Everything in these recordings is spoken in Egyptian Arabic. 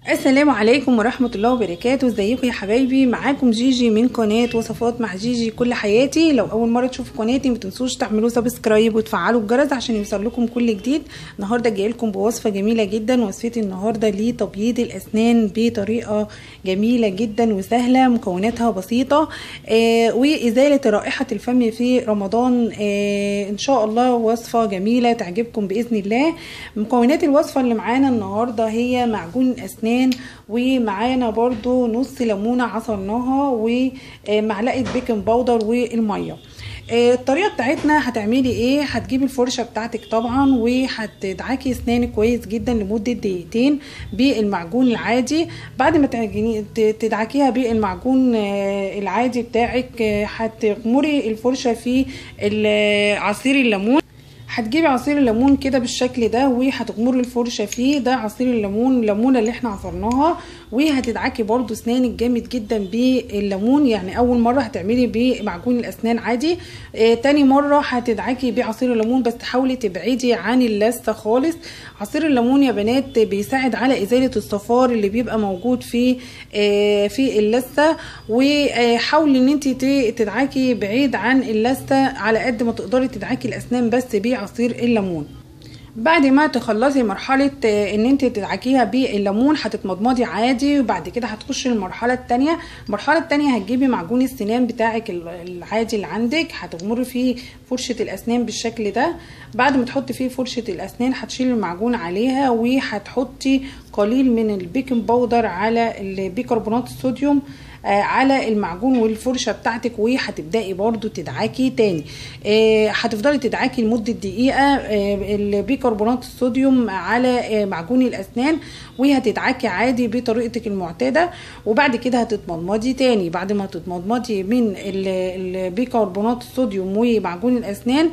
السلام عليكم ورحمة الله وبركاته ازيكم يا حبايبي معاكم جيجي من قناة وصفات مع جيجي كل حياتي لو اول مرة تشوفوا قناتي ما تنسوش تعملوا سبسكرايب وتفعلوا الجرس عشان يوصل لكم كل جديد النهاردة جاي لكم بوصفة جميلة جدا وصفتي النهاردة لتبييض الاسنان بطريقة جميلة جدا وسهلة مكوناتها بسيطة آه وازالة رائحة الفم في رمضان آه ان شاء الله وصفة جميلة تعجبكم باذن الله مكونات الوصفة اللي معانا النهاردة هي معجون اسنان ومعانا برضو نص ليمونه عصرناها ومعلقه بيكنج باودر والميه الطريقه بتاعتنا هتعملي ايه هتجيبي الفرشه بتاعتك طبعا وهتدعكي اسنانك كويس جدا لمده دقيقتين بالمعجون العادي بعد ما تدعكيها بالمعجون العادي بتاعك هتغمري الفرشه في عصير الليمون هتجيبي عصير الليمون كده بالشكل ده وهتغمري الفرشه فيه ده عصير الليمون الليمونه اللي احنا عصرناها وهتدعكي برضو اسنانك جامد جدا بالليمون يعني اول مره هتعملي بمعجون الاسنان عادي آه تاني مره هتدعكي بعصير الليمون بس تحاولي تبعدي عن اللثه خالص عصير الليمون يا بنات بيساعد على ازاله الصفار اللي بيبقى موجود في آه في اللثه وحاولي ان انت تدعكي بعيد عن اللثه على قد ما تقدري تدعكي الاسنان بس بعصير الليمون بعد ما تخلصي مرحلة ان انت تدعكيها بالليمون هتتمضمضي عادي وبعد كده هتخشي المرحلة التانية المرحلة التانية هتجيبي معجون السنان بتاعك العادي اللي عندك هتغمري فيه فرشة الاسنان بالشكل ده بعد ما تحطي فيه فرشة الاسنان هتشيلي المعجون عليها وهتحطي قليل من البيكنج باودر على البيكربونات الصوديوم آه على المعجون والفرشه بتاعتك وهتبداي برضو تدعكي تاني آه هتفضلي تدعكي لمده دقيقه آه البيكربونات الصوديوم على معجون الاسنان وهتدعكي عادي بطريقتك المعتاده وبعد كده هتتمضمضي تاني بعد ما تتمضمضي من البيكربونات الصوديوم ومعجون الاسنان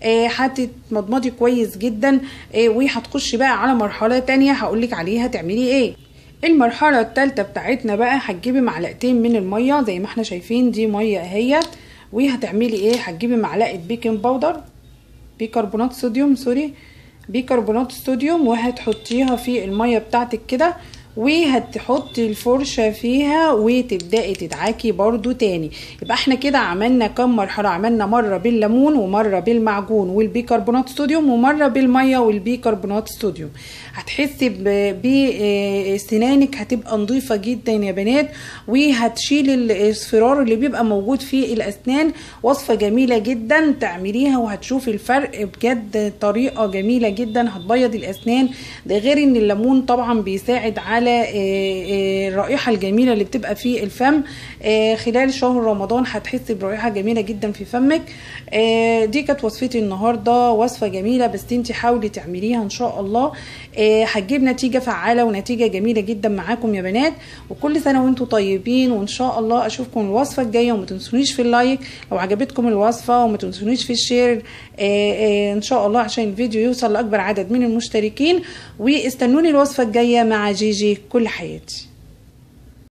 هتتمضمضي كويس جدا وهتخشي بقى على مرحله تانية هقولك عليها تعملي ايه المرحلة التالتة بتاعتنا بقى هتجيبي معلقتين من المية زي ما احنا شايفين دي مية اهيت وهتعملي ايه هتجيبي معلقة بيكنج باودر بيكربونات صوديوم سوري بيكربونات الصوديوم وهتحطيها في المية بتاعتك كده وهتحطي الفرشة فيها وتبدأي تدعكي برضو تاني يبقى احنا كده عملنا كم مرحلة عملنا مرة بالليمون ومرة بالمعجون والبيكربونات الصوديوم ومرة بالمية والبيكربونات الصوديوم هتحسي بسنانك هتبقى نظيفة جدا يا بنات وهتشيل الاصفرار اللي بيبقى موجود في الاسنان وصفة جميلة جدا تعمليها وهتشوفي الفرق بجد طريقة جميلة جدا هتبيض الاسنان ده غير ان الليمون طبعا بيساعد على الرائحة الجميلة اللي بتبقى في الفم خلال شهر رمضان هتحسي برائحة جميلة جدا في فمك دي كانت وصفتي النهاردة وصفة جميلة بس انت حاولي تعمليها ان شاء الله هتجيب نتيجة فعالة ونتيجة جميلة جدا معاكم يا بنات وكل سنة وانتم طيبين وان شاء الله اشوفكم الوصفة الجاية وما تنسونيش في اللايك لو عجبتكم الوصفة وما تنسونيش في الشير ان شاء الله عشان الفيديو يوصل لاكبر عدد من المشتركين واستنوني الوصفة الجاية مع جيجي كل حياتي